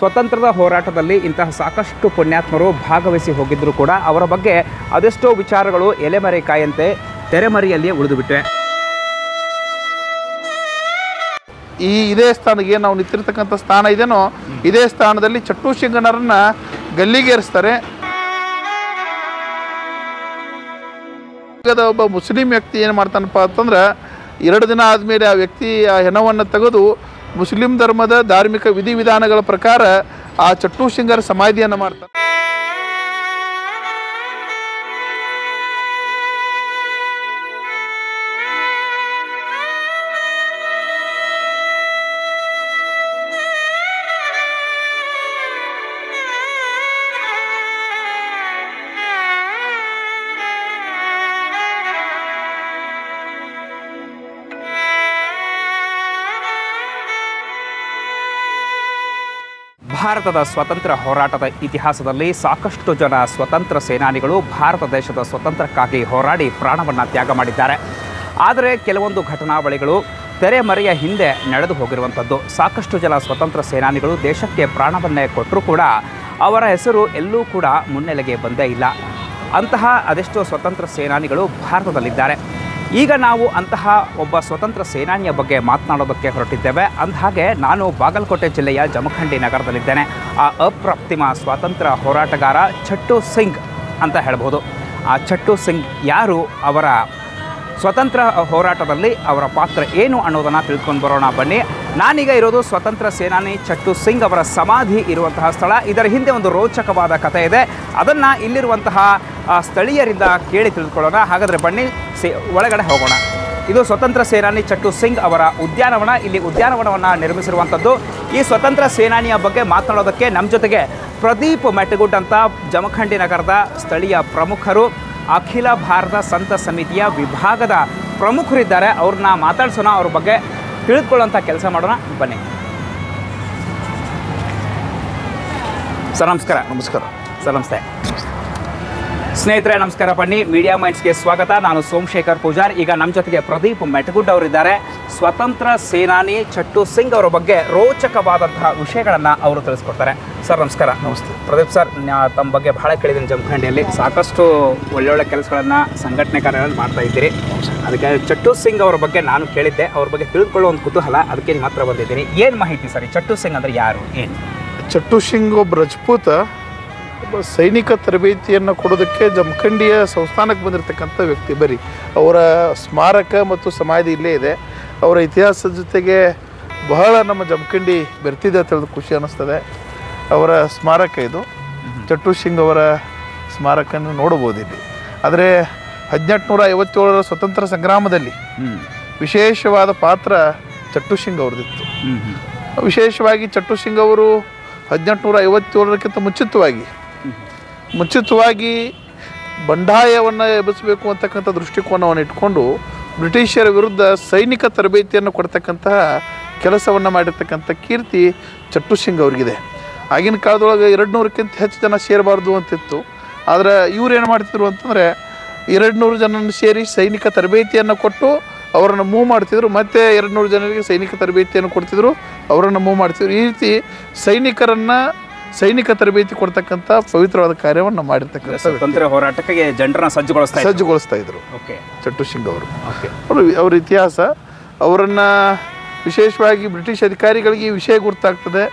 ಸ್ವತಂತ್ರದ ಹೋರಾಟದಲ್ಲಿ ಇಂತಹ ಸಾಕಷ್ಟು ಪುಣ್ಯಾತ್ಮರು ಭಾಗವಹಿಸಿ ಹೋಗಿದ್ದರೂ ಕೂಡ ಅವರ ಬಗ್ಗೆ ಅದೆಷ್ಟೋ ವಿಚಾರಗಳು ಎಲೆಮರೆಕಾಯಂತೆ ತೆರೆಮರೆಯಲ್ಲಿಯೇ ಉಳಿದುಬಿಟ್ಟಿವೆ ಈ ಇದೇ ಸ್ಥಾನಕ್ಕೆ ನಾವು ನಿಂತಿರ್ತಕ್ಕಂಥ ಸ್ಥಾನ ಇದೇನೋ ಇದೇ ಸ್ಥಾನದಲ್ಲಿ ಚಟ್ಟು ಸಿಂಗಣ್ಣರನ್ನ ಗಲ್ಲಿಗೇರಿಸ್ತಾರೆ ಆಗದ ಒಬ್ಬ ಮುಸ್ಲಿಂ ವ್ಯಕ್ತಿ ಏನು ಮಾಡ್ತಾನಪ್ಪ ಅಂತಂದ್ರೆ ಎರಡು ದಿನ ಆದಮೇಲೆ ಆ ವ್ಯಕ್ತಿ ಆ ಹೆಣವನ್ನು ತೆಗೆದು ಮುಸ್ಲಿಂ ಧರ್ಮದ ಧಾರ್ಮಿಕ ವಿಧಿವಿಧಾನಗಳ ಪ್ರಕಾರ ಆ ಚಟ್ಟು ಸಿಂಗರ ಸಮಾಧಿಯನ್ನು ಮಾಡ್ತಾನೆ ಭಾರತದ ಸ್ವತಂತ್ರ ಹೋರಾಟದ ಇತಿಹಾಸದಲ್ಲಿ ಸಾಕಷ್ಟು ಜನ ಸ್ವತಂತ್ರ ಸೇನಾನಿಗಳು ಭಾರತ ದೇಶದ ಸ್ವತಂತ್ರಕ್ಕಾಗಿ ಹೋರಾಡಿ ಪ್ರಾಣವನ್ನು ತ್ಯಾಗ ಮಾಡಿದ್ದಾರೆ ಆದರೆ ಕೆಲವೊಂದು ಘಟನಾವಳಿಗಳು ತೆರೆಮರೆಯ ಹಿಂದೆ ನಡೆದು ಹೋಗಿರುವಂಥದ್ದು ಸಾಕಷ್ಟು ಜನ ಸ್ವತಂತ್ರ ಸೇನಾನಿಗಳು ದೇಶಕ್ಕೆ ಪ್ರಾಣವನ್ನೇ ಕೊಟ್ಟರೂ ಕೂಡ ಅವರ ಹೆಸರು ಎಲ್ಲೂ ಕೂಡ ಮುನ್ನೆಲೆಗೆ ಬಂದೇ ಇಲ್ಲ ಅಂತಹ ಅದೆಷ್ಟೋ ಸ್ವತಂತ್ರ ಸೇನಾನಿಗಳು ಭಾರತದಲ್ಲಿದ್ದಾರೆ ಈಗ ನಾವು ಅಂತಹ ಒಬ್ಬ ಸ್ವತಂತ್ರ ಸೇನಾನಿಯ ಬಗ್ಗೆ ಮಾತನಾಡೋದಕ್ಕೆ ಹೊರಟಿದ್ದೇವೆ ಅಂದಹಾಗೆ ನಾನು ಬಾಗಲಕೋಟೆ ಜಿಲ್ಲೆಯ ಜಮಖಂಡಿ ನಗರದಲ್ಲಿದ್ದೇನೆ ಆ ಅಪ್ರತಿಮ ಸ್ವಾತಂತ್ರ್ಯ ಹೋರಾಟಗಾರ ಚಟ್ಟು ಸಿಂಗ್ ಅಂತ ಹೇಳ್ಬೋದು ಆ ಚಟ್ಟು ಸಿಂಗ್ ಯಾರು ಅವರ ಸ್ವತಂತ್ರ ಹೋರಾಟದಲ್ಲಿ ಅವರ ಪಾತ್ರ ಏನು ಅನ್ನೋದನ್ನು ತಿಳ್ಕೊಂಡು ಬರೋಣ ಬನ್ನಿ ನಾನೀಗ ಇರೋದು ಸ್ವತಂತ್ರ ಸೇನಾನಿ ಚಟ್ಟು ಸಿಂಗ್ ಅವರ ಸಮಾಧಿ ಇರುವಂತಹ ಸ್ಥಳ ಇದರ ಹಿಂದೆ ಒಂದು ರೋಚಕವಾದ ಕಥೆ ಇದೆ ಅದನ್ನು ಇಲ್ಲಿರುವಂತಹ ಆ, ಸ್ಥಳೀಯರಿಂದ ಕೇಳಿ ತಿಳಿದುಕೊಳ್ಳೋಣ ಹಾಗಾದರೆ ಬನ್ನಿ ಸೇ ಒಳಗಡೆ ಹೋಗೋಣ ಇದು ಸ್ವತಂತ್ರ ಸೇನಾನಿ ಚಟ್ಟು ಸಿಂಗ್ ಅವರ ಉದ್ಯಾನವನ ಇಲ್ಲಿ ಉದ್ಯಾನವನವನ್ನು ನಿರ್ಮಿಸಿರುವಂಥದ್ದು ಈ ಸ್ವತಂತ್ರ ಸೇನಾನಿಯ ಬಗ್ಗೆ ಮಾತನಾಡೋದಕ್ಕೆ ನಮ್ಮ ಜೊತೆಗೆ ಪ್ರದೀಪ್ ಮೆಟಗುಡ್ ಅಂತ ಜಮಖಂಡಿ ನಗರದ ಸ್ಥಳೀಯ ಪ್ರಮುಖರು ಅಖಿಲ ಭಾರತ ಸಂತ ಸಮಿತಿಯ ವಿಭಾಗದ ಪ್ರಮುಖರಿದ್ದಾರೆ ಅವ್ರನ್ನ ಮಾತಾಡ್ಸೋಣ ಅವ್ರ ಬಗ್ಗೆ ತಿಳಿದುಕೊಳ್ಳೋಂಥ ಕೆಲಸ ಮಾಡೋಣ ಬನ್ನಿ ಸರ್ ನಮಸ್ಕಾರ ನಮಸ್ಕಾರ ಸರ್ ನಮಸ್ತೆ ಸ್ನೇಹಿತರೆ ನಮಸ್ಕಾರ ಬನ್ನಿ ಮೀಡಿಯಾ ಮೈಂಡ್ಸ್ಗೆ ಸ್ವಾಗತ ನಾನು ಸೋಮಶೇಖರ್ ಪೂಜಾರ್ ಈಗ ನಮ್ಮ ಜೊತೆಗೆ ಪ್ರದೀಪ್ ಮೆಟಗುಡ್ ಅವರಿದ್ದಾರೆ ಸ್ವತಂತ್ರ ಸೇನಾನಿ ಚಟ್ಟು ಸಿಂಗ್ ಅವರ ಬಗ್ಗೆ ರೋಚಕವಾದಂತಹ ವಿಷಯಗಳನ್ನು ಅವರು ತಿಳಿಸ್ಕೊಡ್ತಾರೆ ಸರ್ ನಮಸ್ಕಾರ ನಮಸ್ತೆ ಪ್ರದೀಪ್ ಸರ್ ನಾ- ತಮ್ಮ ಬಗ್ಗೆ ಬಹಳ ಕೇಳಿದ್ದೀನಿ ಜಮಖಂಡಿಯಲ್ಲಿ ಸಾಕಷ್ಟು ಒಳ್ಳೊಳ್ಳೆ ಕೆಲಸಗಳನ್ನು ಸಂಘಟನೆ ಕಾರ್ಯಗಳನ್ನು ಮಾಡ್ತಾ ಇದ್ದೀರಿ ಅದಕ್ಕೆ ಚಟ್ಟು ಸಿಂಗ್ ಅವರ ಬಗ್ಗೆ ನಾನು ಕೇಳಿದ್ದೆ ಅವ್ರ ಬಗ್ಗೆ ತಿಳಿದುಕೊಳ್ಳೋ ಒಂದು ಕುತೂಹಲ ಅದಕ್ಕೆ ನಿಮ್ಮ ಹತ್ರ ಬಂದಿದ್ದೀನಿ ಏನು ಮಾಹಿತಿ ಸರ್ ಈ ಚಟ್ಟು ಸಿಂಗ್ ಅಂದರೆ ಯಾರು ಏನು ಚಟ್ಟು ಸಿಂಗ್ ಒಬ್ಬ ರಜಪೂತ ಒಬ್ಬ ಸೈನಿಕ ತರಬೇತಿಯನ್ನು ಕೊಡೋದಕ್ಕೆ ಜಮಖಂಡಿಯ ಸಂಸ್ಥಾನಕ್ಕೆ ಬಂದಿರತಕ್ಕಂಥ ವ್ಯಕ್ತಿ ಬರೀ ಅವರ ಸ್ಮಾರಕ ಮತ್ತು ಸಮಾಧಿ ಇಲ್ಲೇ ಇದೆ ಅವರ ಇತಿಹಾಸದ ಜೊತೆಗೆ ಬಹಳ ನಮ್ಮ ಜಮಖಂಡಿ ಬೆರ್ತಿದೆ ಅಂತ ಹೇಳಿದ ಖುಷಿ ಅನ್ನಿಸ್ತದೆ ಅವರ ಸ್ಮಾರಕ ಇದು ಚಟ್ಟು ಸಿಂಗ್ ಅವರ ಸ್ಮಾರಕವನ್ನು ನೋಡಬಹುದು ಇಲ್ಲಿ ಆದರೆ ಹದಿನೆಂಟುನೂರ ಐವತ್ತೇಳರ ಸ್ವತಂತ್ರ ಸಂಗ್ರಾಮದಲ್ಲಿ ಹ್ಞೂ ವಿಶೇಷವಾದ ಪಾತ್ರ ಚಟ್ಟು ಸಿಂಗ್ ಅವ್ರದ್ದಿತ್ತು ಹ್ಞೂ ಹ್ಞೂ ವಿಶೇಷವಾಗಿ ಚಟ್ಟು ಸಿಂಗ್ ಅವರು ಹದಿನೆಂಟುನೂರ ಐವತ್ತೇಳರಕ್ಕಿಂತ ಮುಂಚಿತವಾಗಿ ಮುಂಚಿತವಾಗಿ ಬಂಡಾಯವನ್ನು ಎಬ್ಬಿಸಬೇಕು ಅಂತಕ್ಕಂಥ ದೃಷ್ಟಿಕೋನವನ್ನು ಇಟ್ಕೊಂಡು ಬ್ರಿಟಿಷರ ವಿರುದ್ಧ ಸೈನಿಕ ತರಬೇತಿಯನ್ನು ಕೊಡ್ತಕ್ಕಂತಹ ಕೆಲಸವನ್ನು ಮಾಡಿರ್ತಕ್ಕಂಥ ಕೀರ್ತಿ ಚಟ್ಟು ಸಿಂಗ್ ಅವ್ರಿಗಿದೆ ಆಗಿನ ಕಾಲದೊಳಗೆ ಎರಡು ನೂರಕ್ಕಿಂತ ಹೆಚ್ಚು ಜನ ಸೇರಬಾರ್ದು ಅಂತಿತ್ತು ಆದರೆ ಇವ್ರು ಏನು ಮಾಡ್ತಿದ್ರು ಅಂತಂದರೆ ಎರಡು ನೂರು ಜನನ ಸೇರಿ ಸೈನಿಕ ತರಬೇತಿಯನ್ನು ಕೊಟ್ಟು ಅವರನ್ನು ಮೂವ್ ಮಾಡ್ತಿದ್ರು ಮತ್ತೆ ಎರಡು ನೂರು ಜನರಿಗೆ ಸೈನಿಕ ತರಬೇತಿಯನ್ನು ಕೊಡ್ತಿದ್ರು ಅವರನ್ನು ಮೂವ್ ಮಾಡ್ತಿದ್ರು ಈ ರೀತಿ ಸೈನಿಕರನ್ನು ಸೈನಿಕ ತರಬೇತಿ ಕೊಡ್ತಕ್ಕಂಥ ಪವಿತ್ರವಾದ ಕಾರ್ಯವನ್ನು ಮಾಡಿರ್ತಕ್ಕಂಥ ವ್ಯಕ್ತಿ. ಸ್ವತಂತ್ರ ಹೋರಾಟಕ್ಕೆ ಜನರನ್ನ ಸಜ್ಜುಗೊಳಿಸ್ತಾ ಇದ್ರು ಸಜ್ಜುಗೊಳಿಸ್ತಾ ಇದ್ರು ಓಕೆ ಚಟ್ಟು ಸಿಂಗ್ ಅವರು ಓಕೆ ಅವರು ಅವ್ರ ಇತಿಹಾಸ ಅವರನ್ನು ವಿಶೇಷವಾಗಿ ಬ್ರಿಟಿಷ್ ಅಧಿಕಾರಿಗಳಿಗೆ ಈ ವಿಷಯ ಗುರ್ತಾಗ್ತದೆ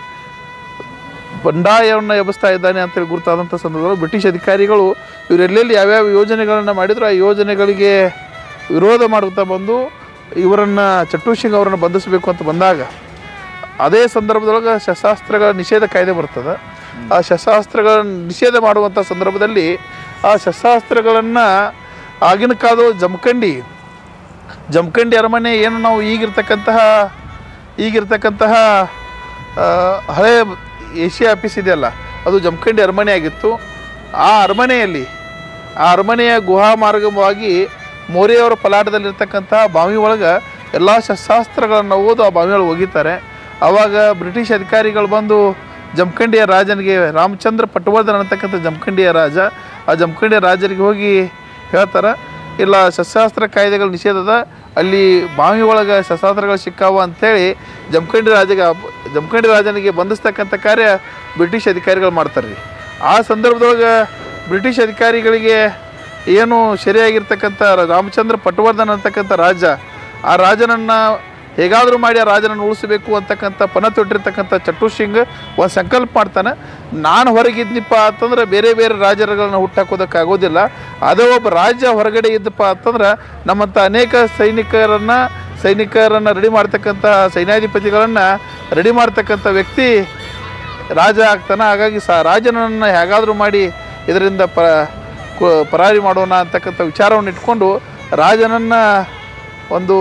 ಬಂಡಾಯವನ್ನು ಎಬ್ಬಿಸ್ತಾ ಇದ್ದಾನೆ ಅಂತೇಳಿ ಗುರುತಾದಂಥ ಸಂದರ್ಭದಲ್ಲಿ ಬ್ರಿಟಿಷ್ ಅಧಿಕಾರಿಗಳು ಇವರು ಎಲ್ಲೆಲ್ಲಿ ಯಾವ್ಯಾವ ಯೋಜನೆಗಳನ್ನು ಮಾಡಿದ್ರು ಆ ಯೋಜನೆಗಳಿಗೆ ವಿರೋಧ ಮಾಡುತ್ತಾ ಬಂದು ಇವರನ್ನು ಚಟ್ಟು ಸಿಂಗ್ ಅವರನ್ನು ಬಂಧಿಸಬೇಕು ಅಂತ ಬಂದಾಗ ಅದೇ ಸಂದರ್ಭದೊಳಗೆ ಶಸ್ತ್ರಾಸ್ತ್ರಗಳ ನಿಷೇಧ ಕಾಯ್ದೆ ಬರ್ತದೆ ಆ ಶಸ್ತ್ರಾಸ್ತ್ರಗಳ ನಿಷೇಧ ಮಾಡುವಂಥ ಸಂದರ್ಭದಲ್ಲಿ ಆ ಶಸ್ತ್ರಾಸ್ತ್ರಗಳನ್ನು ಆಗಿನ ಕಾಲದ ಜಮಖಂಡಿ ಜಮಖಂಡಿ ಅರಮನೆ ಏನು ನಾವು ಈಗಿರ್ತಕ್ಕಂತಹ ಈಗಿರ್ತಕ್ಕಂತಹ ಆ, ಹಳೆ ಏಷ್ಯಾ ಆಫೀಸ್ ಇದೆಯಲ್ಲ ಅದು ಜಮಖಂಡಿ ಅರಮನೆ ಆಗಿತ್ತು ಆ ಅರಮನೆಯಲ್ಲಿ ಆ ಅರಮನೆಯ ಗುಹಾ ಮಾರ್ಗವಾಗಿ ಮೋರೆಯವರ ಪಲಾಟದಲ್ಲಿರ್ತಕ್ಕಂತಹ ಬಾವಿ ಒಳಗೆ ಎಲ್ಲ ಶಸ್ತ್ರಾಸ್ತ್ರಗಳನ್ನು ಓದು ಆ ಬಾವಿ ಒಳಗೆ ಒಗಿತಾರೆ ಆವಾಗ ಬ್ರಿಟಿಷ್ ಅಧಿಕಾರಿಗಳು ಬಂದು ಜಮಖಂಡಿಯ ರಾಜನಿಗೆ ರಾಮಚಂದ್ರ ಪಟವರ್ಧನ್ ಅನ್ನತಕ್ಕಂಥ ಜಮಖಂಡಿಯ ರಾಜ ಆ ಜಮಖಂಡಿಯ ರಾಜರಿಗೆ ಹೋಗಿ ಹೇಳ್ತಾರೆ ಇಲ್ಲ ಶಸ್ತ್ರಾಸ್ತ್ರ ಕಾಯ್ದೆಗಳ ನಿಷೇಧದ ಅಲ್ಲಿ ಬಾವಿ ಒಳಗೆ ಶಸ್ತ್ರಾಸ್ತ್ರಗಳು ಸಿಕ್ಕಾವ ಅಂಥೇಳಿ ಜಮಖಂಡಿ ರಾಜಗೆ ಅಪ್- ಜಮಖಂಡಿ ರಾಜನಿಗೆ ಬಂಧಿಸ್ತಕ್ಕಂಥ ಕಾರ್ಯ ಬ್ರಿಟಿಷ್ ಅಧಿಕಾರಿಗಳು ಮಾಡ್ತಾರೆ ರೀ ಆ ಸಂದರ್ಭದೊಳಗೆ ಬ್ರಿಟಿಷ್ ಅಧಿಕಾರಿಗಳಿಗೆ ಏನು ಸರಿಯಾಗಿರ್ತಕ್ಕಂಥ ರಾಮಚಂದ್ರ ಪಟವರ್ಧನ್ ಅಂತಕ್ಕಂಥ ರಾಜ ಆ ರಾಜನನ್ನು ಹೇಗಾದರೂ ಮಾಡಿ ಆ ರಾಜನನ್ನು ಉಳಿಸಬೇಕು ಅಂತಕ್ಕಂಥ ಪಣ ತೊಟ್ಟಿರ್ತಕ್ಕಂಥ ಚಟ್ಟು ಸಿಂಗ್ ಒಂದು ಸಂಕಲ್ಪ ಮಾಡ್ತಾನೆ ನಾನು ಹೊರಗಿದ್ನಿಪ್ಪ ಅಂತಂದ್ರೆ ಬೇರೆ ಬೇರೆ ರಾಜರುಗಳನ್ನ ಹುಟ್ಟಾಕೋದಕ್ಕಾಗೋದಿಲ್ಲ ಅದೇ ಒಬ್ಬ ರಾಜ್ಯ ಹೊರಗಡೆ ಇದ್ದಪ್ಪ ಅಂತಂದ್ರೆ ನಮ್ಮಂಥ ಅನೇಕ ಸೈನಿಕರನ್ನು ಸೈನಿಕರನ್ನು ರೆಡಿ ಮಾಡ್ತಕ್ಕಂಥ ಸೈನ್ಯಾಧಿಪತಿಗಳನ್ನು ರೆಡಿ ಮಾಡ್ತಕ್ಕಂಥ ವ್ಯಕ್ತಿ ರಾಜ ಆಗ್ತಾನೆ ಹಾಗಾಗಿ ಸ ರಾಜನನ್ನು ಹೇಗಾದರೂ ಮಾಡಿ ಇದರಿಂದ ಪ ಕು- ಪರಾರಿ ಮಾಡೋಣ ಅಂತಕ್ಕಂಥ ವಿಚಾರವನ್ನು ಇಟ್ಕೊಂಡು ರಾಜನನ್ನು ಒಂದು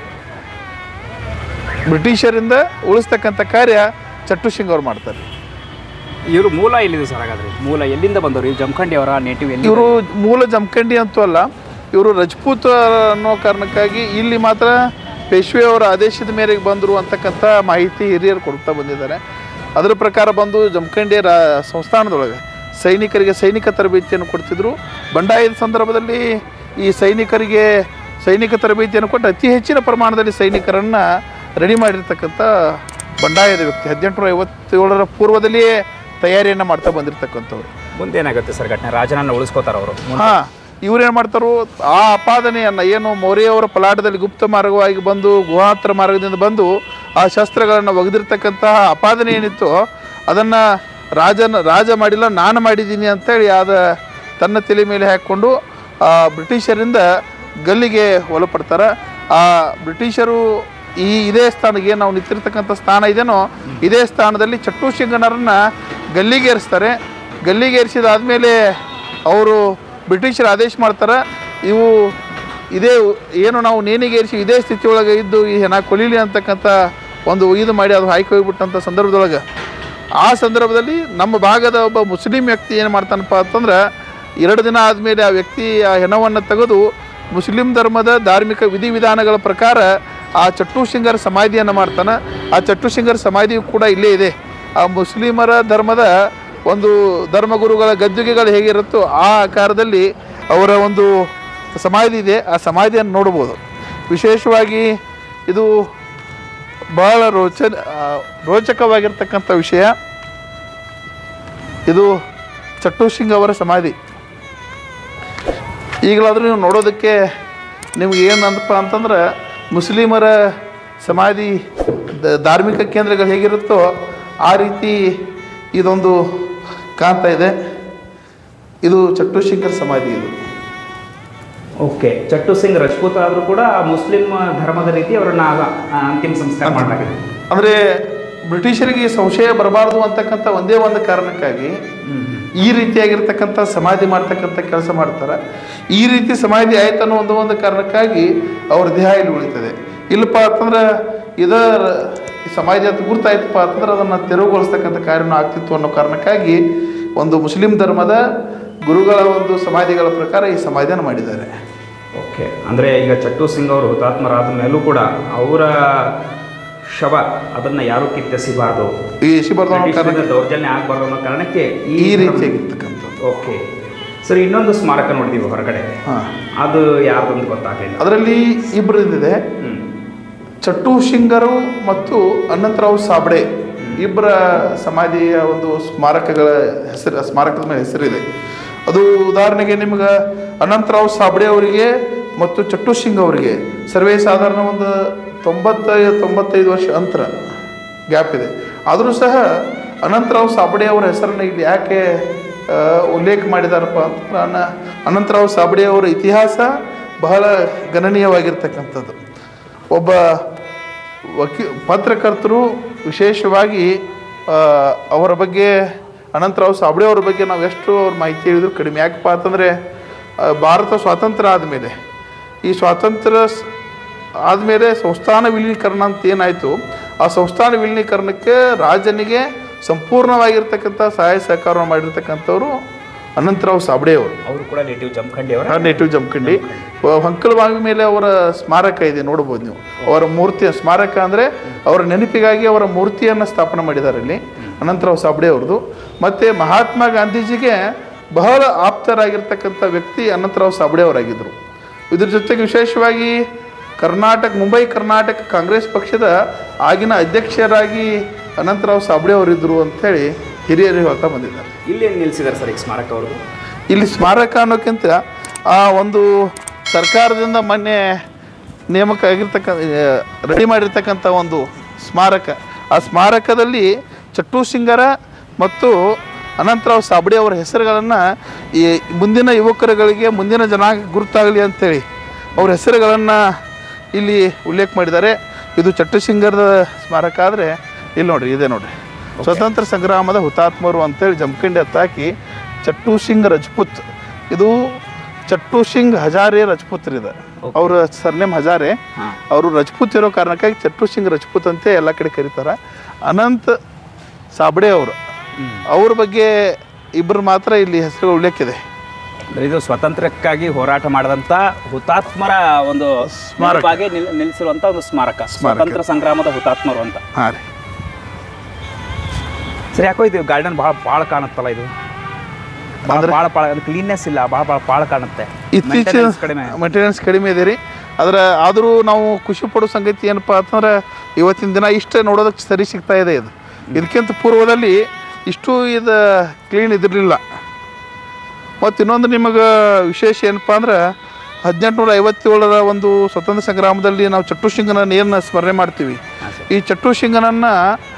ಬ್ರಿಟಿಷರಿಂದ ಉಳಿಸ್ತಕ್ಕಂಥ ಕಾರ್ಯ ಚಟ್ಟು ಸಿಂಗ್ ಅವ್ರು ಮಾಡ್ತಾರೆ ಇವರು ಮೂಲ ಎಲ್ಲಿದೆ ಸರ್ ಹಾಗಾದ್ರೆ ಮೂಲ ಎಲ್ಲಿಂದ ಬಂದವರು ಈ ಜಮಖಂಡಿ ಅವರ ನೇಟಿವ್ ಎಲ್ಲಿ ಇವರು ಮೂಲ ಜಮಖಂಡಿ ಅಂತೂ ಅಲ್ಲ ಇವರು ರಜಪೂತ್ ಅನ್ನೋ ಕಾರಣಕ್ಕಾಗಿ ಇಲ್ಲಿ ಮಾತ್ರ ಪೇಶ್ವೆ ಅವರ ಆದೇಶದ ಮೇರೆಗೆ ಬಂದರು ಅಂತಕ್ಕಂಥ ಮಾಹಿತಿ ಹಿರಿಯರು ಕೊಡ್ತಾ ಬಂದಿದ್ದಾರೆ ಅದರ ಪ್ರಕಾರ ಬಂದು ಜಮಖಂಡಿ ರಾ ಸಂಸ್ಥಾನದೊಳಗೆ ಸೈನಿಕರಿಗೆ ಸೈನಿಕ ತರಬೇತಿಯನ್ನು ಕೊಡ್ತಿದ್ರು ಬಂಡಾಯದ ಸಂದರ್ಭದಲ್ಲಿ ಈ ಸೈನಿಕರಿಗೆ ಸೈನಿಕ ತರಬೇತಿಯನ್ನು ಕೊಟ್ಟು ಅತಿ ಹೆಚ್ಚಿನ ಪ್ರಮಾಣದಲ್ಲಿ ಸೈನಿಕರನ್ನು ರೆಡಿ ಮಾಡಿರ್ತಕ್ಕಂಥ ಬಂಡಾಯದ ವ್ಯಕ್ತಿ ಹದಿನೆಂಟುನೂರ ಐವತ್ತೇಳರ ಪೂರ್ವದಲ್ಲಿಯೇ ತಯಾರಿಯನ್ನು ಮಾಡ್ತಾ ಬಂದಿರತಕ್ಕಂಥವ್ರು ಮುಂದೆ ಏನಾಗುತ್ತೆ ಸರ್ ಘಟನೆ ರಾಜನನ್ನು ಉಳಿಸ್ಕೋತಾರ ಅವರು ಹಾ ಇವ್ರೇನು ಮಾಡ್ತಾರೋ ಆ ಅಪಾದನೆಯನ್ನು ಏನು ಮೌರ್ಯವರ ಪಲಾಟದಲ್ಲಿ ಗುಪ್ತ ಮಾರ್ಗವಾಗಿ ಬಂದು ಗುಹಾಂತರ ಮಾರ್ಗದಿಂದ ಬಂದು ಆ ಶಸ್ತ್ರಗಳನ್ನು ಒಗೆದಿರ್ತಕ್ಕಂತಹ ಅಪಾದನೆ ಏನಿತ್ತು ಅದನ್ನು ರಾಜನ ರಾಜ ಮಾಡಿಲ್ಲ ನಾನು ಮಾಡಿದ್ದೀನಿ ಅಂತೇಳಿ ಆದ ತನ್ನ ತಲೆ ಮೇಲೆ ಹಾಕ್ಕೊಂಡು ಆ ಬ್ರಿಟಿಷರಿಂದ ಗಲ್ಲಿಗೆ ಒಳಪಡ್ತಾರೆ ಆ ಬ್ರಿಟಿಷರು ಈ ಇದೇ ಸ್ಥಾನಕ್ಕೆ ಏನು ನಾವು ನಿಂತಿರ್ತಕ್ಕಂಥ ಸ್ಥಾನ ಇದೆನೋ ಇದೇ ಸ್ಥಾನದಲ್ಲಿ ಚಟ್ಟು ಸಿಂಗನರನ್ನು ಗಲ್ಲಿಗೇರಿಸ್ತಾರೆ ಗಲ್ಲಿಗೇರಿಸಿದಾದ್ಮೇಲೆ ಅವರು ಬ್ರಿಟಿಷರು ಆದೇಶ ಮಾಡ್ತಾರೆ ಇವು ಇದೇ ಏನು ನಾವು ನೇಣಿಗೇರಿಸಿ ಇದೇ ಸ್ಥಿತಿ ಒಳಗೆ ಇದ್ದು ಈ ಹೆಣ ಕೊಲಿಲಿ ಅಂತಕ್ಕಂಥ ಒಂದು ಇದು ಮಾಡಿ ಅದು ಹಾಕಿ ಹೋಗ್ಬಿಟ್ಟಂಥ ಸಂದರ್ಭದೊಳಗೆ ಆ ಸಂದರ್ಭದಲ್ಲಿ ನಮ್ಮ ಭಾಗದ ಒಬ್ಬ ಮುಸ್ಲಿಂ ವ್ಯಕ್ತಿ ಏನು ಮಾಡ್ತಾನಪ್ಪ ಅಂತಂದ್ರೆ ಎರಡು ದಿನ ಆದಮೇಲೆ ಆ ವ್ಯಕ್ತಿ ಆ ಹೆಣವನ್ನು ತೆಗೆದು ಮುಸ್ಲಿಂ ಧರ್ಮದ ಧಾರ್ಮಿಕ ವಿಧಿವಿಧಾನಗಳ ಪ್ರಕಾರ ಆ ಚಟ್ಟು ಸಿಂಗರ ಸಮಾಧಿಯನ್ನು ಮಾಡ್ತಾನೆ ಆ ಚಟ್ಟು ಸಿಂಗರ ಸಮಾಧಿಯು ಕೂಡ ಇಲ್ಲೇ ಇದೆ ಆ ಮುಸ್ಲಿಮರ ಧರ್ಮದ ಒಂದು ಧರ್ಮಗುರುಗಳ ಗದ್ದುಗೆಗಳು ಹೇಗಿರುತ್ತೋ ಆ ಆಕಾರದಲ್ಲಿ ಅವರ ಒಂದು ಸಮಾಧಿ ಇದೆ ಆ ಸಮಾಧಿಯನ್ನು ನೋಡ್ಬೋದು ವಿಶೇಷವಾಗಿ ಇದು ಬಹಳ ರೋಚ ಆ, ರೋಚಕವಾಗಿರ್ತಕ್ಕಂಥ ವಿಷಯ ಇದು ಚಟ್ಟು ಸಿಂಗ್ ಅವರ ಸಮಾಧಿ ಈಗಲಾದರೂ ನೀವು ನೋಡೋದಕ್ಕೆ ನಿಮ್ಗೆ ಏನು ಅಂದಪ್ಪ ಅಂತಂದ್ರೆ ಮುಸ್ಲಿಮರ ಸಮಾಧಿ ದ- ಧಾರ್ಮಿಕ ಕೇಂದ್ರಗಳು ಹೇಗಿರುತ್ತೋ ಆ ರೀತಿ ಇದೊಂದು ಕಾಣ್ತಾ ಇದೆ ಇದು ಚಟ್ಟು ಸಿಂಗರ ಸಮಾಧಿ ಇದು ಓಕೆ ಚಟ್ಟು ಸಿಂಗ್ ರಜಪೂತ್ ಆದರೂ ಕೂಡ ಮುಸ್ಲಿಂ ಧರ್ಮದ ರೀತಿ ಅವರನ್ನ ಆ, ಅಂತಿಮ ಸಂಸ್ಕಾರ ಮಾಡಲಾಗಿದೆ ಅಂದರೆ ಬ್ರಿಟಿಷರಿಗೆ ಸಂಶಯ ಬರಬಾರ್ದು ಅಂತಕ್ಕಂಥ ಒಂದೇ ಒಂದು ಕಾರಣಕ್ಕಾಗಿ ಈ ರೀತಿಯಾಗಿರ್ತಕ್ಕಂಥ ಸಮಾಧಿ ಮಾಡ್ತಕ್ಕಂಥ ಕೆಲಸ ಮಾಡ್ತಾರೆ ಈ ರೀತಿ ಸಮಾಧಿ ಆಯ್ತು ಅನ್ನೋ ಒಂದು ಒಂದು ಕಾರಣಕ್ಕಾಗಿ ಅವ್ರ ದೇಹ ಇಲ್ಲಿ ಉಳಿತದೆ ಇಲ್ಲಪ್ಪ ಅಂತಂದ್ರೆ ಇದರ ಈ ಸಮಾಧಿ ಅಂತ ಗುರ್ತಾಯ್ತಪ್ಪ ಅಂತಂದ್ರೆ ಅದನ್ನು ತೆರವುಗೊಳಿಸ್ತಕ್ಕಂಥ ಕಾರ್ಯನೂ ಆಗ್ತಿತ್ತು ಅನ್ನೋ ಕಾರಣಕ್ಕಾಗಿ ಒಂದು ಮುಸ್ಲಿಂ ಧರ್ಮದ ಗುರುಗಳ ಒಂದು ಸಮಾಧಿಗಳ ಪ್ರಕಾರ ಈ ಸಮಾಧಿಯನ್ನು ಮಾಡಿದ್ದಾರೆ ಓಕೆ ಅಂದರೆ ಈಗ ಚಟ್ಟು ಸಿಂಗ್ ಅವರು ಹುತಾತ್ಮರಾದ ಮೇಲೂ ಕೂಡ ಅವರ ಶವ ಅದನ್ನ ಯಾರು ಕಿತ್ತೆಸಿಬಾರ್ದು ಈ ಶಿಬರ್ದ ಕಾರಣ ಬ್ರಿಟಿಷರಿಂದ ದೌರ್ಜನ್ಯ ಆಗಬಾರ್ದು ಅನ್ನೋ ಕಾರಣಕ್ಕೆ ಈ ರೀತಿಯಾಗಿರ್ತಕ್ಕಂಥದ್ದು ಓಕೆ ಸರ್ ಇನ್ನೊಂದು ಸ್ಮಾರಕ ನೋಡಿದೀವಿ ಹೊರಗಡೆ ಹಾಂ ಅದು ಯಾರ್ದೊಂದು ಗೊತ್ತಾಗಲಿಲ್ಲ ಅದರಲ್ಲಿ ಇಬ್ಬರಿಂದಿದೆ ಹ್ಮ್ ಚಟ್ಟು ಸಿಂಗರು ಮತ್ತು ಅನಂತರಾವ್ ಸಾಬ್ಡೆ ಇಬ್ಬರ ಸಮಾಧಿಯ ಒಂದು ಸ್ಮಾರಕಗಳ ಹೆಸರು ಸ್ಮಾರಕದ ಮೇಲೆ ಹೆಸರಿದೆ ಅದು ಉದಾಹರಣೆಗೆ ನಿಮ್ಗೆ ಅನಂತರಾವ್ ಸಾಬ್ಡೆ ಅವರಿಗೆ ಮತ್ತು ಚಟ್ಟು ಸಿಂಗ್ ಅವರಿಗೆ ಸರ್ವೇ ಸಾಧಾರಣ ಒಂದು ತೊಂಬತ್ತೈದು ತೊಂಬತ್ತೈದು ವರ್ಷ ಅಂತರ ಗ್ಯಾಪ್ ಇದೆ ಆದರೂ ಸಹ ಅನಂತರಾವ್ ಸಾಬ್ಡೆ ಅವರ ಹೆಸರನ್ನು ಇಲ್ಲಿ ಯಾಕೆ ಆ, ಉಲ್ಲೇಖ ಮಾಡಿದಾರಪ್ಪ ಅಂತಂದ್ರೆ ಅನ ಅನಂತರಾವ್ ಸಾಬ್ಡೆ ಅವರ ಇತಿಹಾಸ ಬಹಳ ಗಣನೀಯವಾಗಿರ್ತಕ್ಕಂಥದ್ದು ಒಬ್ಬ ವಕೀ ಪತ್ರಕರ್ತರು ವಿಶೇಷವಾಗಿ ಆ, ಅವರ ಬಗ್ಗೆ ಅನಂತರಾವ್ ಸಾಬ್ಡೆ ಅವರ ಬಗ್ಗೆ ನಾವು ಎಷ್ಟು ಅವ್ರ ಮಾಹಿತಿ ಹೇಳಿದ್ರು ಕಡಿಮೆ ಯಾಕಪ್ಪ ಅಂತಂದರೆ ಆ, ಭಾರತ ಸ್ವಾತಂತ್ರ್ಯ ಆದಮೇಲೆ ಈ ಸ್ವಾತಂತ್ರ್ಯ ಸ್- ಆದಮೇಲೆ ಸಂಸ್ಥಾನ ವಿಲೀನೀಕರಣ ಅಂತ ಏನಾಯಿತು ಆ ಸಂಸ್ಥಾನ ವಿಲೀನೀಕರಣಕ್ಕೆ ರಾಜನಿಗೆ ಸಂಪೂರ್ಣವಾಗಿರ್ತಕ್ಕಂಥ ಸಹಾಯ ಸಹಕಾರ ಮಾಡಿರ್ತಕ್ಕಂಥವ್ರು ಅನಂತರಾವ್ ಸಾಬ್ಡೆ ಅವರು ಅವರು ಕೂಡ ನೇಟಿವ್ ಜಮಖಂಡಿ ಅವರ ನೇಟಿವ್ ಜಮಖಂಡಿ ಹೊಂಕಲಬಾವಿ ಮೇಲೆ ಅವರ ಸ್ಮಾರಕ ಇದೆ ನೋಡ್ಬೋದು ನೀವು ಅವರ ಮೂರ್ತಿ ಸ್ಮಾರಕ ಅಂದರೆ ಅವರ ನೆನಪಿಗಾಗಿ ಅವರ ಮೂರ್ತಿಯನ್ನು ಸ್ಥಾಪನೆ ಮಾಡಿದ್ದಾರೆ ಇಲ್ಲಿ ಅನಂತರಾವ್ ಸಾಬ್ಡೆ ಅವ್ರದ್ದು ಮತ್ತು ಮಹಾತ್ಮ ಗಾಂಧೀಜಿಗೆ ಬಹಳ ಆಪ್ತರಾಗಿರ್ತಕ್ಕಂಥ ವ್ಯಕ್ತಿ ಅನಂತರಾವ್ ಸಾಬ್ಡೆ ಅವರಾಗಿದ್ದರು ಇದ್ರ ಜೊತೆಗೆ ವಿಶೇಷವಾಗಿ ಕರ್ನಾಟಕ ಮುಂಬೈ ಕರ್ನಾಟಕ ಕಾಂಗ್ರೆಸ್ ಪಕ್ಷದ ಆಗಿನ ಅಧ್ಯಕ್ಷರಾಗಿ ಅನಂತರಾವ್ ಸಾಬ್ಡೆ ಅವರಿದ್ದರು ಅಂಥೇಳಿ ಹಿರಿಯರು ಹೇಳ್ತಾ ಬಂದಿದ್ದಾರೆ ಇಲ್ಲಿ ನಿಲ್ಲಿಸಿದ್ದಾರೆ ಸರ್ ಈಗ ಸ್ಮಾರಕ ಅವರು ಇಲ್ಲಿ ಸ್ಮಾರಕ ಅನ್ನೋಕ್ಕಿಂತ ಆ ಒಂದು ಸರ್ಕಾರದಿಂದ ಮೊನ್ನೆ ನೇಮಕ ಆಗಿರ್ತಕ್ಕ ರೆಡಿ ಮಾಡಿರ್ತಕ್ಕಂಥ ಒಂದು ಸ್ಮಾರಕ ಆ ಸ್ಮಾರಕದಲ್ಲಿ ಚಟ್ಟು ಸಿಂಗರ ಮತ್ತು ಅನಂತರಾವ್ ಸಾಬ್ಡೆ ಅವರ ಹೆಸರುಗಳನ್ನು ಈ ಮುಂದಿನ ಯುವಕರುಗಳಿಗೆ ಮುಂದಿನ ಜನಾಂಗ ಗುರುತಾಗಲಿ ಅಂತೇಳಿ ಅವ್ರ ಹೆಸರುಗಳನ್ನು ಇಲ್ಲಿ ಉಲ್ಲೇಖ ಮಾಡಿದ್ದಾರೆ ಇದು ಚಟ್ಟು ಸಿಂಗರದ ಸ್ಮಾರಕ ಆದರೆ ಇಲ್ಲಿ ನೋಡ್ರಿ ಇದೆ ನೋಡ್ರಿ ಸ್ವತಂತ್ರ ಸಂಗ್ರಾಮದ ಹುತಾತ್ಮರು ಅಂತೇಳಿ ಜಮಖಂಡಿ ಹತ್ತಾಕಿ ಚಟ್ಟು ಸಿಂಗ್ ರಜಪೂತ್ ಇದು ಚಟ್ಟು ಸಿಂಗ್ ಹಜಾರೆ ರಜಪೂತ್ ಇದೆ ಅವ್ರ ಸರ್ನೇಮ್ ಹಜಾರೆ ಹಾಂ ಅವರು ರಜಪೂತ್ ಇರೋ ಕಾರಣಕ್ಕಾಗಿ ಚಟ್ಟು ಸಿಂಗ್ ರಜಪೂತ್ ಅಂತ ಎಲ್ಲ ಕಡೆ ಕರೀತಾರೆ ಅನಂತ್ ಸಾಬ್ಡೆ ಅವರು ಅವ್ರ ಬಗ್ಗೆ ಇಬ್ಬರು ಮಾತ್ರ ಇಲ್ಲಿ ಹೆಸರು ಉಲ್ಲೇಖ ಇದೆ ಅಂದ್ರೆ ಇದು ಸ್ವತಂತ್ರಕ್ಕಾಗಿ ಹೋರಾಟ ಮಾಡಿದಂತ ಹುತಾತ್ಮರ ಒಂದು ಸ್ಮಾರಕವಾಗಿ ನಿಲ್ಲಿಸಿರುವಂತ ಒಂದು ಸ್ಮಾರಕ ಸ್ವಾತಂತ್ರ್ಯ ಸಂಗ್ರಾಮದ ಹುತಾತ್ಮರು ಅಂತ ಹಾಂ ರೀ ಸರಿ ಯಾಕೋ ಇದು ಗಾರ್ಡನ್ ಭಾಳ ಭಾಳ ಕಾಣುತ್ತಲ್ಲ ಇದು ಭಾಳ ಭಾಳ ಭಾಳ ಕ್ಲೀನ್ನೆಸ್ ಇಲ್ಲ ಭಾಳ ಭಾಳ ಭಾಳ ಕಾಣುತ್ತೆ ಇತ್ತೀಚಿನ Maintenance ಕಡಿಮೆ ಮೇಂಟೆನೆನ್ಸ್ ಕಡಿಮೆ ಇದೆ ರೀ ಅದರ ಆದರೂ ನಾವು ಖುಷಿ ಪಡೋ ಸಂಗತಿ ಏನಪ್ಪ ಅಂತಂದ್ರೆ ಇವತ್ತಿನ ದಿನ ಇಷ್ಟೇ ನೋಡೋದಕ್ಕೆ ಸರಿ ಸಿಗ್ತಾ ಇದೆ ಇದು ಇದಕ್ಕಿಂತ ಪೂರ್ವದಲ್ಲಿ ಇಷ್ಟು ಇದು ಕ್ಲೀನ್ ಇದಿರಲಿಲ್ಲ ಮತ್ತು ಇನ್ನೊಂದು ನಿಮಗೆ ವಿಶೇಷ ಏನಪ್ಪ ಅಂದ್ರೆ ಹದಿನೆಂಟುನೂರ ಐವತ್ತೇಳರ ಒಂದು ಸ್ವತಂತ್ರ ಸಂಗ್ರಾಮದಲ್ಲಿ ನಾವು ಚಟ್ಟು ಸಿಂಗನ ಏನು ಸ್ಮರಣೆ ಮಾಡ್ತೀವಿ ಈ ಚಟ್ಟು ಸಿಂಗನನ್ನು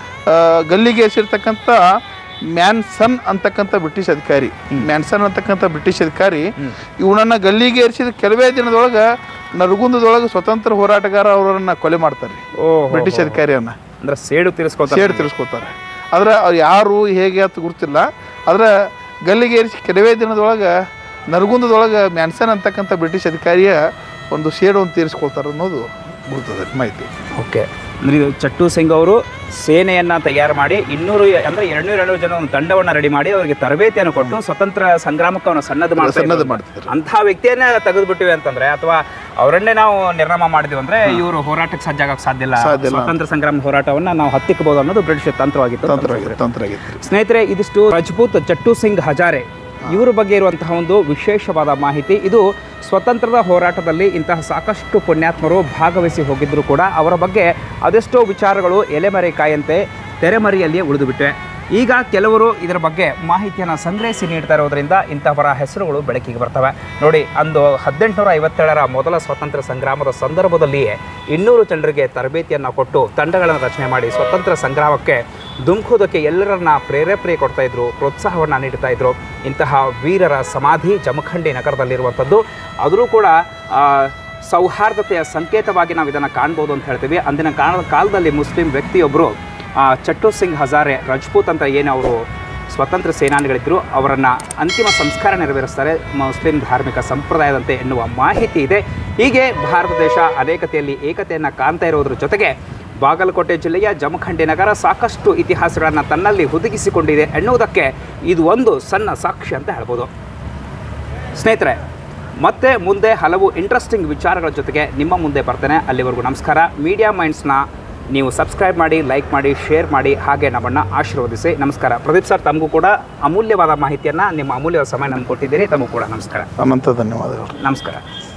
ಗಲ್ಲಿಗೆ ಎಸಿರ್ತಕ್ಕಂಥ ಮ್ಯಾನ್ಸನ್ ಅಂತಕ್ಕಂಥ ಬ್ರಿಟಿಷ್ ಅಧಿಕಾರಿ ಮ್ಯಾನ್ಸನ್ ಅಂತಕ್ಕಂಥ ಬ್ರಿಟಿಷ್ ಅಧಿಕಾರಿ ಇವನನ್ನು ಗಲ್ಲಿಗೆ ಏರಿಸಿದ ಕೆಲವೇ ದಿನದೊಳಗೆ ನರಗುಂದದೊಳಗೆ ಸ್ವತಂತ್ರ ಹೋರಾಟಗಾರ ಅವರನ್ನು ಕೊಲೆ ಮಾಡ್ತಾರೆ ಓ ಬ್ರಿಟಿಷ್ ಅಧಿಕಾರಿಯನ್ನು ಅಂದ್ರೆ ಸೇಡು ತೀರಿಸ್ಕೊತಾರೆ ಸೇಡ್ ತಿರ್ಸ್ಕೊತಾರೆ ಆದ್ರೆ ಅವ್ರು ಯಾರು ಹೇಗೆ ಅಂತ ಗೊತ್ತಿಲ್ಲ ಆದ್ರೆ ಗಲ್ಲಿಗೆ ಏರಿಸಿ ಕೆಲವೇ ದಿನದೊಳಗೆ ನರಗುಂದದೊಳಗೆ ಮ್ಯಾನ್ಸನ್ ಅಂತಕ್ಕಂಥ ಬ್ರಿಟಿಷ್ ಅಧಿಕಾರಿಯ ಒಂದು ಸೇಡನ್ನು ತೀರಿಸ್ಕೊಳ್ತಾರೆ ಅನ್ನೋದು ಗೊತ್ತದೆ ಮಾಹಿತಿ ಓಕೆ ಅಂದ್ರೆ ಇದು ಚಟ್ಟು ಸಿಂಗ್ ಅವರು ಸೇನೆಯನ್ನ ತಯಾರು ಮಾಡಿ ಇನ್ನೂರು ಅಂದ್ರೆ ಎರಡ್ನೂರ ಎರಡು ಜನ ಒಂದು ತಂಡವನ್ನ ರೆಡಿ ಮಾಡಿ ಅವರಿಗೆ ತರಬೇತಿಯನ್ನು ಕೊಟ್ಟು ಸ್ವತಂತ್ರ ಸಂಗ್ರಾಮಕ್ಕೆ ಅವನು ಸನ್ನದ್ಧ ಮಾಡ್ತಾ ಸನ್ನದ್ಧ ಇದ್ರು. ಮಾಡ್ತಿದ್ರು. ಅಂತಹ ವ್ಯಕ್ತಿಯನ್ನೇ ತೆಗೆದು ಬಿಟ್ಟಿವಿ ಅಂತಂದ್ರೆ ಅಥವಾ ಅವರನ್ನೇ ನಾವು ನಿರ್ನಾಮ ಮಾಡಿದ್ವಿ ಅಂದ್ರೆ ಇವರು ಹೋರಾಟಕ್ಕೆ ಸಜ್ಜಾಗಕ್ಕೆ ಸಾಧ್ಯ ಇಲ್ಲ ಸಾಧ್ಯ ಇಲ್ಲ. ಸ್ವತಂತ್ರ ಸಂಗ್ರಾಮ ಹೋರಾಟವನ್ನ ನಾವು ಹತ್ತಿಕ್ಕಬಹುದು ಅನ್ನೋದು ಬ್ರಿಟಿಷ್ ತಂತ್ರವಾಗಿತ್ತು ತಂತ್ರ ಆಗಿತ್ತು ತಂತ್ರ ಆಗಿತ್ತು ಸ್ನೇಹಿತರೆ ಇದಿಷ್ಟು ರಜಪೂತ್ ಚಟ್ಟು ಸಿಂಗ್ ಹಜಾರೆ ಇವರ ಬಗ್ಗೆ ಇರುವಂತಹ ಒಂದು ವಿಶೇಷವಾದ ಮಾಹಿತಿ ಇದು ಸ್ವತಂತ್ರದ ಹೋರಾಟದಲ್ಲಿ ಇಂತಹ ಸಾಕಷ್ಟು ಪುಣ್ಯಾತ್ಮರು ಭಾಗವಹಿಸಿ ಹೋಗಿದ್ದರೂ ಕೂಡ ಅವರ ಬಗ್ಗೆ ಅದೆಷ್ಟೋ ವಿಚಾರಗಳು ಎಲೆಮರೆಕಾಯಂತೆ ತೆರೆಮರೆಯಲ್ಲಿಯೇ ಉಳಿದುಬಿಟ್ಟಿವೆ ಈಗ ಕೆಲವರು ಇದರ ಬಗ್ಗೆ ಮಾಹಿತಿಯನ್ನು ಸಂಗ್ರಹಿಸಿ ನೀಡ್ತಾ ಇರೋದ್ರಿಂದ ಇಂತಹವರ ಹೆಸರುಗಳು ಬೆಳಕಿಗೆ ಬರ್ತವೆ ನೋಡಿ ಅಂದು ಹದಿನೆಂಟುನೂರ ಐವತ್ತೇಳರ ಮೊದಲ ಸ್ವಾತಂತ್ರ್ಯ ಸಂಗ್ರಾಮದ ಸಂದರ್ಭದಲ್ಲಿಯೇ ಇನ್ನೂರು ಜನರಿಗೆ ತರಬೇತಿಯನ್ನು ಕೊಟ್ಟು ತಂಡಗಳನ್ನು ರಚನೆ ಮಾಡಿ ಸ್ವತಂತ್ರ ಸಂಗ್ರಾಮಕ್ಕೆ ಧುಮುಕೋದಕ್ಕೆ ಎಲ್ಲರನ್ನ ಪ್ರೇರೇಪಣೆ ಕೊಡ್ತಾ ಇದ್ರು ಪ್ರೋತ್ಸಾಹವನ್ನು ನೀಡ್ತಾ ಇದ್ರು ಇಂತಹ ವೀರರ ಸಮಾಧಿ ಜಮಖಂಡಿ ನಗರದಲ್ಲಿರುವಂಥದ್ದು ಆದರೂ ಕೂಡ ಆ, ಸೌಹಾರ್ದತೆಯ ಸಂಕೇತವಾಗಿ ನಾವು ಇದನ್ನು ಕಾಣ್ಬೋದು ಅಂತ ಹೇಳ್ತೀವಿ ಅಂದಿನ ಕಾಲ ಕಾಲದಲ್ಲಿ ಮುಸ್ಲಿಂ ವ್ಯಕ್ತಿಯೊಬ್ಬರು ಆ, ಚಟ್ಟು ಸಿಂಗ್ ಹಜಾರೆ ರಜಪೂತ್ ಅಂತ ಏನು ಅವರು ಸ್ವತಂತ್ರ ಸೇನಾನಿಗಳಿದ್ದರು ಅವರನ್ನು ಅಂತಿಮ ಸಂಸ್ಕಾರ ನೆರವೇರಿಸ್ತಾರೆ ಮುಸ್ಲಿಂ ಧಾರ್ಮಿಕ ಸಂಪ್ರದಾಯದಂತೆ ಎನ್ನುವ ಮಾಹಿತಿ ಇದೆ ಹೀಗೆ ಭಾರತ ದೇಶ ಅನೇಕತೆಯಲ್ಲಿ ಏಕತೆಯನ್ನು ಕಾಣ್ತಾ ಇರೋದ್ರ ಜೊತೆಗೆ ಬಾಗಲಕೋಟೆ ಜಿಲ್ಲೆಯ ಜಮಖಂಡಿ ನಗರ ಸಾಕಷ್ಟು ಇತಿಹಾಸಗಳನ್ನು ತನ್ನಲ್ಲಿ ಹುದುಗಿಸಿಕೊಂಡಿದೆ ಎನ್ನುವುದಕ್ಕೆ ಇದು ಒಂದು ಸಣ್ಣ ಸಾಕ್ಷಿ ಅಂತ ಹೇಳ್ಬೋದು ಸ್ನೇಹಿತರೆ ಮತ್ತೆ ಮುಂದೆ ಹಲವು ಇಂಟ್ರೆಸ್ಟಿಂಗ್ ವಿಚಾರಗಳ ಜೊತೆಗೆ ನಿಮ್ಮ ಮುಂದೆ ಬರ್ತೇನೆ ಅಲ್ಲಿವರೆಗೂ ನಮಸ್ಕಾರ ಮೀಡಿಯಾ ಮೈಂಡ್ಸ್ನ ನೀವು ಸಬ್ಸ್ಕ್ರೈಬ್ ಮಾಡಿ ಲೈಕ್ ಮಾಡಿ ಶೇರ್ ಮಾಡಿ ಹಾಗೆ ನಮ್ಮನ್ನು ಆಶೀರ್ವದಿಸಿ ನಮಸ್ಕಾರ ಪ್ರದೀಪ್ ಸರ್ ತಮಗೂ ಕೂಡ ಅಮೂಲ್ಯವಾದ ಮಾಹಿತಿಯನ್ನು ನಿಮ್ಮ ಅಮೂಲ್ಯವಾದ ಸಮಯ ನಮ್ಗೆ ಕೊಟ್ಟಿದ್ದೀರಿ ತಮಗೂ ಕೂಡ ನಮಸ್ಕಾರ ಅನಂತ ಧನ್ಯವಾದಗಳು ನಮಸ್ಕಾರ